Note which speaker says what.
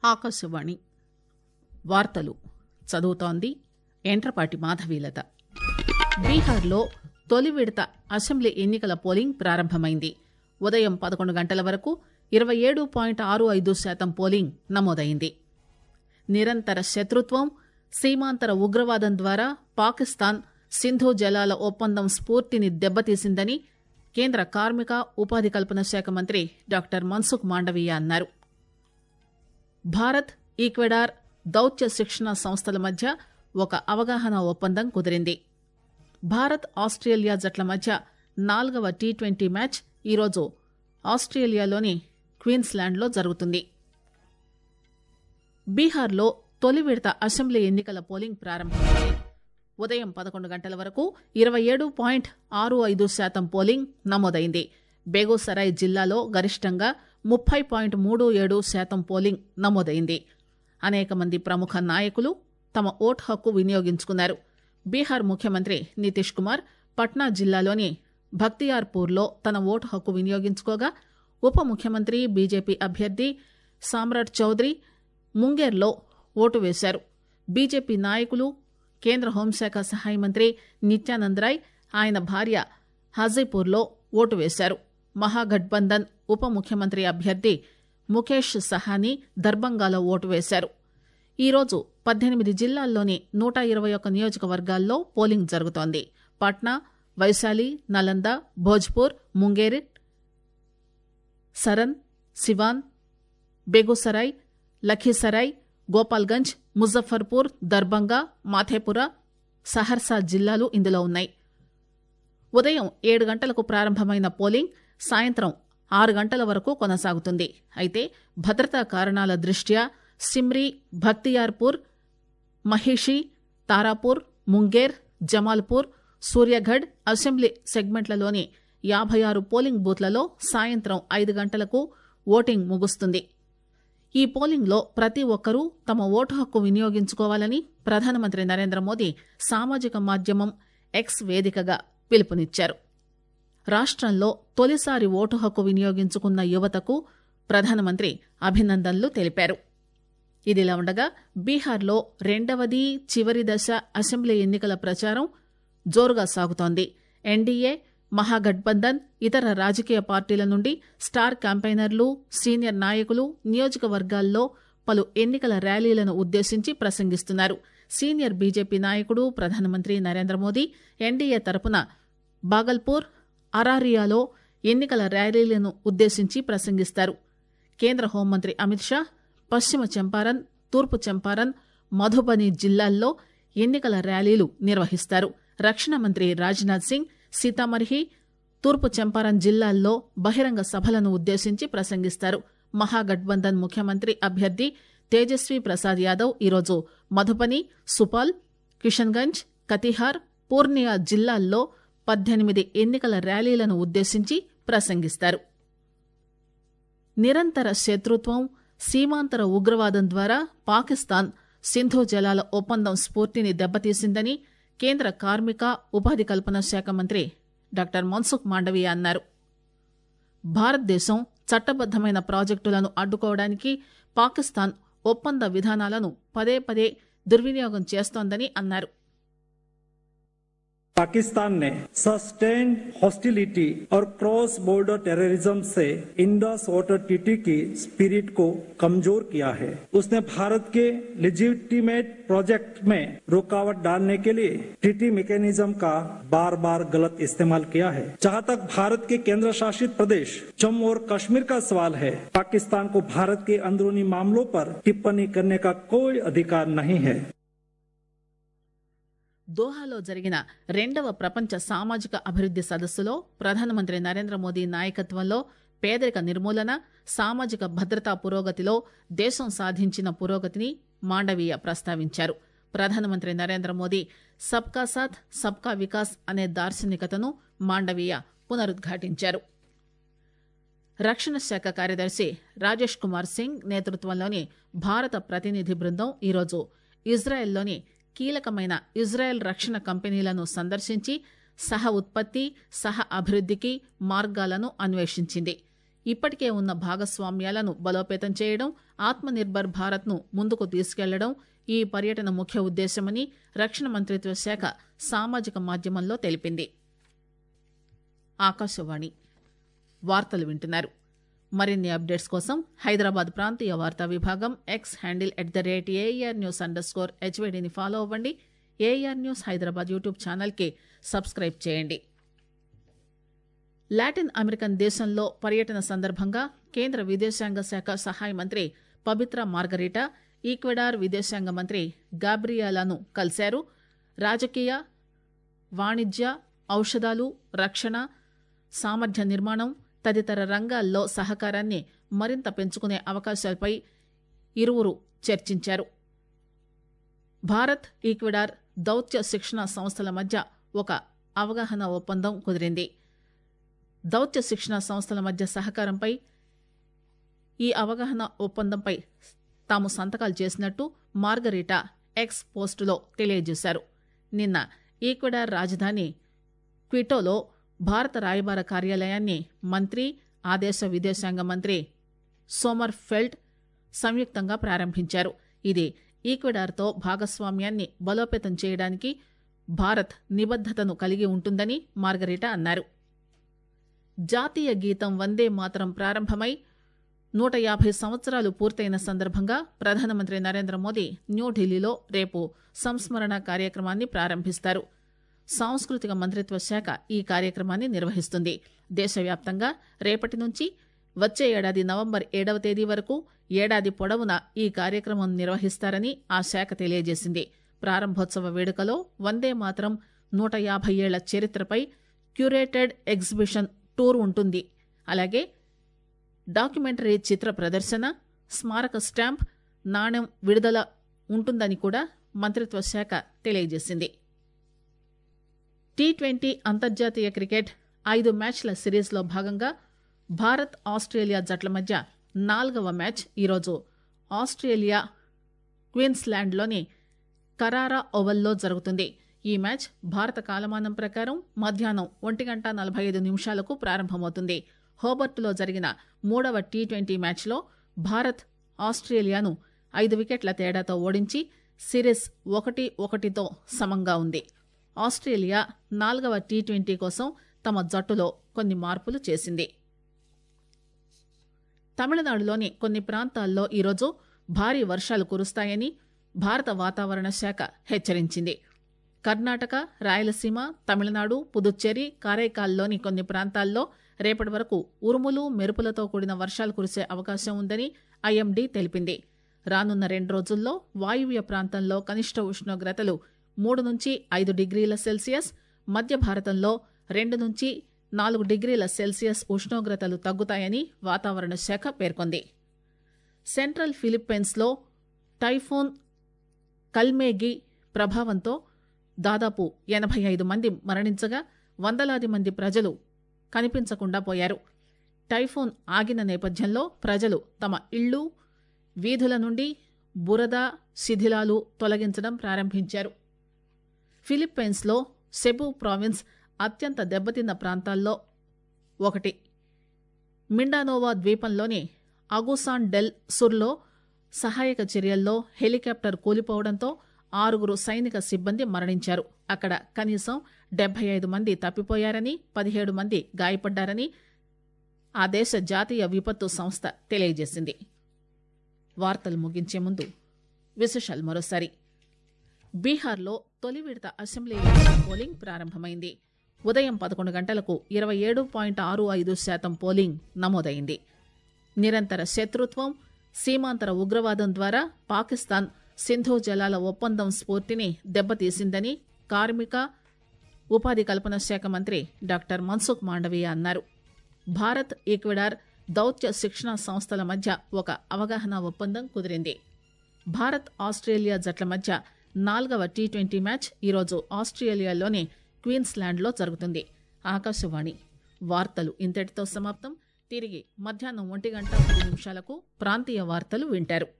Speaker 1: ఆకాశవాణి వార్తలు చదువుతోంది ఎంట్రపాటి మాధవీలత బీహార్లో తొలి విడత అసెంబ్లీ ఎన్నికల పోలింగ్ ప్రారంభమైంది ఉదయం పదకొండు గంటల వరకు ఇరవై ఏడు పాయింట్ ఆరు ఐదు శాతం పోలింగ్ నమోదైంది నిరంతర శత్రుత్వం సీమాంతర ఉగ్రవాదం ద్వారా పాకిస్తాన్ సింధు జలాల ఒప్పందం స్ఫూర్తిని దెబ్బతీసిందని కేంద్ర కార్మిక ఉపాధి కల్పన శాఖ మంత్రి డాక్టర్ మన్సుఖ్ మాండవీయ అన్నారు భారత్ ఈక్వెడార్ దౌత్య శిక్షణ సంస్థల మధ్య ఒక అవగాహన ఒప్పందం కుదిరింది భారత్ ఆస్ట్రేలియా జట్ల మధ్య నాలుగవ టీ ట్వంటీ మ్యాచ్ ఈరోజు ఆస్ట్రేలియాలోని క్వీన్స్లాండ్లో జరుగుతుంది బీహార్లో తొలి విడత అసెంబ్లీ ఎన్నికల పోలింగ్ ప్రారంభమైంది ఉదయం పదకొండు గంటల వరకు ఇరవై ఏడు పాయింట్ ఆరు ఐదు శాతం పోలింగ్ నమోదైంది బేగూసరాయ్ జిల్లాలో గరిష్టంగా ముప్పై పాయింట్ మూడు ఏడు శాతం పోలింగ్ నమోదైంది అనేక మంది ప్రముఖ నాయకులు తమ ఓటు హక్కు వినియోగించుకున్నారు బీహార్ ముఖ్యమంత్రి నితీష్ కుమార్ పట్నా జిల్లాలోని భక్తియార్పూర్లో తన ఓటు హక్కు వినియోగించుకోగా ఉప ముఖ్యమంత్రి బీజేపీ అభ్యర్థి సామ్రాట్ చౌదరి ముంగేర్లో ఓటు వేశారు బీజేపీ నాయకులు కేంద్ర హోంశాఖ సహాయ మంత్రి నిత్యానంద్ రాయ్ ఆయన భార్య హాజీపూర్లో ఓటు వేశారు మహాగఠబంధన్ ఉప ముఖ్యమంత్రి అభ్యర్థి ముఖేష్ సహానీ దర్బంగాలో ఓటు వేశారు ఈరోజు పద్దెనిమిది జిల్లాల్లోని నూట ఇరవై ఒక్క నియోజకవర్గాల్లో పోలింగ్ జరుగుతోంది పాట్నా వైశాలి నలంద భోజ్పూర్ ముంగేర్ సరన్ సివాన్ బేగుసరాయ్ లఖీసరాయ్ గోపాల్గంజ్ ముజఫర్పూర్ దర్బంగా మాథేపుర సహర్సా జిల్లాలు ఇందులో ఉన్నాయి ఉదయం ఏడు గంటలకు ప్రారంభమైన పోలింగ్ సాయంత్రం ఆరు గంటల వరకు కొనసాగుతుంది అయితే భద్రతా కారణాల దృష్ట్యా సిమ్రీ భక్తియార్పూర్ మహిషి తారాపూర్ ముంగేర్ జమాల్పూర్ సూర్యగఢ్ అసెంబ్లీ సెగ్మెంట్లలోని యాభై ఆరు పోలింగ్ బూత్లలో సాయంత్రం ఐదు గంటలకు ఓటింగ్ ముగుస్తుంది ఈ పోలింగ్లో ప్రతి ఒక్కరూ తమ ఓటు హక్కు వినియోగించుకోవాలని ప్రధానమంత్రి నరేంద్ర మోదీ సామాజిక మాధ్యమం ఎక్స్ వేదికగా పిలుపునిచ్చారు రాష్టంలో తొలిసారి ఓటు హక్కు వినియోగించుకున్న యువతకు ప్రధానమంత్రి అభినందనలు తెలిపారు ఇదిలా ఉండగా బీహార్లో రెండవది చివరి దశ అసెంబ్లీ ఎన్నికల ప్రచారం జోరుగా సాగుతోంది ఎన్డీఏ మహాగఠబంధన్ ఇతర రాజకీయ పార్టీల నుండి స్టార్ క్యాంపెయినర్లు సీనియర్ నాయకులు నియోజకవర్గాల్లో పలు ఎన్నికల ర్యాలీలను ఉద్దేశించి ప్రసంగిస్తున్నారు సీనియర్ బీజేపీ నాయకుడు ప్రధానమంత్రి నరేంద్ర మోదీ ఎన్డీఏ తరపున బాగల్పూర్ అరారియాలో ఎన్నికల ర్యాలీలను ఉద్దేశించి ప్రసంగిస్తారు కేంద్ర హోంమంత్రి అమిత్ షా పశ్చిమ చంపారన్ తూర్పు చంపారన్ మధుబని జిల్లాల్లో ఎన్నికల ర్యాలీలు నిర్వహిస్తారు రక్షణ మంత్రి రాజ్నాథ్ సింగ్ సీతామర్హి తూర్పు చంపారన్ జిల్లాల్లో బహిరంగ సభలను ఉద్దేశించి ప్రసంగిస్తారు మహాగఠబంధన్ ముఖ్యమంత్రి అభ్యర్థి తేజస్వీ ప్రసాద్ యాదవ్ ఈరోజు మధుబని సుపాల్ కిషన్గంజ్ కతిహార్ పూర్నియా జిల్లాల్లో పద్దెనిమిది ఎన్నికల ర్యాలీలను ఉద్దేశించి ప్రసంగిస్తారు నిరంతర శత్రుత్వం సీమాంతర ఉగ్రవాదం ద్వారా పాకిస్తాన్ సింధు జలాల ఒప్పందం స్ఫూర్తిని దెబ్బతీసిందని కేంద్ర కార్మిక ఉపాధి కల్పన శాఖ మంత్రి డాక్టర్ మన్సుఖ్ మాండవీయ అన్నారు భారతదేశం చట్టబద్దమైన ప్రాజెక్టులను అడ్డుకోవడానికి పాకిస్తాన్ ఒప్పంద విధానాలను పదే పదే దుర్వినియోగం చేస్తోందని అన్నారు
Speaker 2: पाकिस्तान ने सस्टेन्ड हॉस्टिलिटी और क्रॉस बॉर्डर टेररिज्म से इंडस वाटर टीटी की स्पिरिट को कमजोर किया है उसने भारत के लेजिटिमेट प्रोजेक्ट में रुकावट डालने के लिए टीटी मैकेनिज्म का बार बार गलत इस्तेमाल किया है जहां तक भारत के केंद्र शासित प्रदेश जम्मू और कश्मीर का सवाल है पाकिस्तान को भारत के अंदरूनी मामलों पर टिप्पणी करने का कोई अधिकार नहीं है
Speaker 1: దోహాలో జరిగిన రెండవ ప్రపంచ సామాజిక అభివృద్ది సదస్సులో ప్రధానమంత్రి నరేంద్ర మోదీ నాయకత్వంలో పేదరిక నిర్మూలన సామాజిక భద్రతా పురోగతిలో దేశం సాధించిన పురోగతిని మాండవీయ ప్రస్తావించారు ప్రధానమంత్రి నరేంద్ర మోదీ సబ్కా సాథ్ సబ్కా వికాస్ అనే దార్శనికతను మాండవీయ పునరుద్ఘాటించారు రక్షణ శాఖ కార్యదర్శి రాజేష్ కుమార్ సింగ్ నేతృత్వంలోని భారత ప్రతినిధి బృందం ఈరోజు ఇజ్రాయెల్లోని కీలకమైన ఇజ్రాయెల్ రక్షణ కంపెనీలను సందర్శించి సహ ఉత్పత్తి సహ అభివృద్దికి మార్గాలను అన్వేషించింది ఇప్పటికే ఉన్న భాగస్వామ్యాలను బలోపేతం చేయడం ఆత్మనిర్భర్ భారత్ను ముందుకు తీసుకెళ్లడం ఈ పర్యటన ముఖ్య ఉద్దేశమని రక్షణ మంత్రిత్వ శాఖ సామాజిక మాధ్యమంలో తెలిపింది ఆకాశవాణి వార్తలు వింటున్నారు మరిన్ని అప్డేట్స్ కోసం హైదరాబాద్ ప్రాంతీయ వార్తా విభాగం X handle at the rate AR news underscore హెచ్వైడీని ఫాలో అవ్వండి ఏఆర్ న్యూస్ హైదరాబాద్ యూట్యూబ్ ఛానల్కి సబ్స్క్రైబ్ చేయండి లాటిన్ అమెరికన్ దేశంలో పర్యటన సందర్భంగా కేంద్ర విదేశాంగ శాఖ సహాయ మంత్రి పబిత్ర మార్గరీటా ఈక్వెడార్ విదేశాంగ మంత్రి గాబ్రియాలను కలిశారు రాజకీయ వాణిజ్య ఔషధాలు రక్షణ సామర్థ్య నిర్మాణం తదితర రంగాల్లో సహకారాన్ని మరింత పెంచుకునే అవకాశాలపై ఇరువురు చర్చించారు భారత్ ఈక్వెడార్ దౌత్య శిక్షణ సంస్థల మధ్య ఒక అవగాహన ఒప్పందం కుదిరింది దౌత్య శిక్షణ సంస్థల మధ్య సహకారంపై ఈ అవగాహన ఒప్పందంపై తాము సంతకాలు చేసినట్టు మార్గరీటా ఎక్స్ పోస్టులో తెలియజేశారు నిన్న ఈక్వెడార్ రాజధాని క్విటోలో భారత రాయబార కార్యాలయాన్ని మంత్రి ఆ దేశ విదేశాంగ మంత్రి సోమర్ ఫెల్ట్ సంయుక్తంగా ప్రారంభించారు ఇది ఈక్వెడార్తో భాగస్వామ్యాన్ని బలోపేతం చేయడానికి భారత్ నిబద్దతను కలిగి ఉంటుందని మార్గరీటా అన్నారు జాతీయ గీతం వందే మాతరం ప్రారంభమై నూట యాభై సంవత్సరాలు పూర్తయిన సందర్భంగా ప్రధానమంత్రి నరేంద్ర మోదీ న్యూఢిల్లీలో రేపు సంస్మరణ కార్యక్రమాన్ని ప్రారంభిస్తారు సాంస్కృతిక మంత్రిత్వ శాఖ ఈ కార్యక్రమాన్ని నిర్వహిస్తుంది దేశవ్యాప్తంగా రేపటి నుంచి వచ్చే ఏడాది నవంబర్ ఏడవ తేదీ వరకు ఏడాది పొడవునా ఈ కార్యక్రమం నిర్వహిస్తారని ఆ శాఖ తెలియజేసింది ప్రారంభోత్సవ వేడుకలో వందే మాతరం నూట యాభై ఏళ్ల చరిత్రపై క్యూరేటెడ్ ఎగ్జిబిషన్ టూర్ ఉంటుంది అలాగే డాక్యుమెంటరీ చిత్ర ప్రదర్శన స్మారక స్టాంప్ నాణ్యం విడుదల ఉంటుందని కూడా మంత్రిత్వ శాఖ తెలియజేసింది టీ ట్వంటీ అంతర్జాతీయ క్రికెట్ ఐదు మ్యాచ్ల సిరీస్లో భాగంగా భారత్ ఆస్ట్రేలియా జట్ల మధ్య నాలుగవ మ్యాచ్ ఈరోజు ఆస్ట్రేలియా క్వీన్స్లాండ్లోని కరారా ఓవల్లో జరుగుతుంది ఈ మ్యాచ్ భారత కాలమానం ప్రకారం మధ్యాహ్నం ఒంటి గంట నలభై ఐదు నిమిషాలకు ప్రారంభమవుతుంది హోబర్ట్లో జరిగిన మూడవ టీ ట్వంటీ మ్యాచ్లో భారత్ ఆస్ట్రేలియాను ఐదు వికెట్ల తేడాతో ఓడించి సిరీస్ ఒకటి ఒకటితో సమంగా ఉంది ఆస్ట్రేలియా నాలుగవ టీ ట్వంటీ కోసం తమ జట్టులో కొన్ని మార్పులు చేసింది తమిళనాడులోని కొన్ని ప్రాంతాల్లో ఈరోజు భారీ వర్షాలు కురుస్తాయని భారత వాతావరణ శాఖ హెచ్చరించింది కర్ణాటక రాయలసీమ తమిళనాడు పుదుచ్చేరి కారైకాల్లోని కొన్ని ప్రాంతాల్లో రేపటి వరకు ఉరుములు మెరుపులతో కూడిన వర్షాలు కురిసే అవకాశం ఉందని ఐఎండీ తెలిపింది రానున్న రెండు రోజుల్లో వాయువ్య ప్రాంతంలో కనిష్ట ఉష్ణోగ్రతలు మూడు నుంచి ఐదు డిగ్రీల సెల్సియస్ మధ్య భారతంలో రెండు నుంచి నాలుగు డిగ్రీల సెల్సియస్ ఉష్ణోగ్రతలు తగ్గుతాయని వాతావరణ శాఖ పేర్కొంది సెంట్రల్ ఫిలిప్పైన్స్లో టైఫోన్ కల్మేగి ప్రభావంతో దాదాపు ఎనభై ఐదు మంది మరణించగా వందలాది మంది ప్రజలు కనిపించకుండా పోయారు టైఫోన్ ఆగిన నేపథ్యంలో ప్రజలు తమ ఇళ్లు వీధుల నుండి బురద శిథిలాలు తొలగించడం ప్రారంభించారు ఫిలిప్పైన్స్లో సెబు ప్రావిన్స్ అత్యంత దెబ్బతిన్న ప్రాంతాల్లో ఒకటి మిండానోవా ద్వీపంలోని అగుసాన్ డెల్ సుర్లో సహాయక చర్యల్లో హెలికాప్టర్ కూలిపోవడంతో ఆరుగురు సైనిక సిబ్బంది మరణించారు అక్కడ కనీసం డెబ్బై ఐదు మంది తప్పిపోయారని పదిహేడు మంది గాయపడ్డారని ఆ దేశ జాతీయ విపత్తు సంస్థ తెలియజేసింది వార్తలు ముగించే ముందు విశేషాలు మరోసారి బీహార్లో తొలి విడత అసెంబ్లీ ఎన్నికల పోలింగ్ ప్రారంభమైంది ఉదయం పదకొండు గంటలకు ఇరవై ఏడు పాయింట్ ఆరు ఐదు శాతం పోలింగ్ నమోదైంది నిరంతర శత్రుత్వం సీమాంతర ఉగ్రవాదం ద్వారా పాకిస్తాన్ సింధు జలాల ఒప్పందం స్ఫూర్తిని దెబ్బతీసిందని కార్మిక ఉపాధి కల్పన శాఖ మంత్రి డాక్టర్ మన్సుఖ్ మాండవీయ అన్నారు భారత్ ఈక్వెడార్ దౌత్య శిక్షణ సంస్థల మధ్య ఒక అవగాహన ఒప్పందం కుదిరింది భారత్ ఆస్ట్రేలియా జట్ల మధ్య నాలుగవ టీ ట్వంటీ మ్యాచ్ ఈరోజు ఆస్ట్రేలియాలోని క్వీన్స్లాండ్లో జరుగుతుంది ఆకాశవాణి వార్తలు ఇంతటితో సమాప్తం తిరిగి మధ్యాహ్నం ఒంటి గంట పది నిమిషాలకు ప్రాంతీయ వార్తలు వింటారు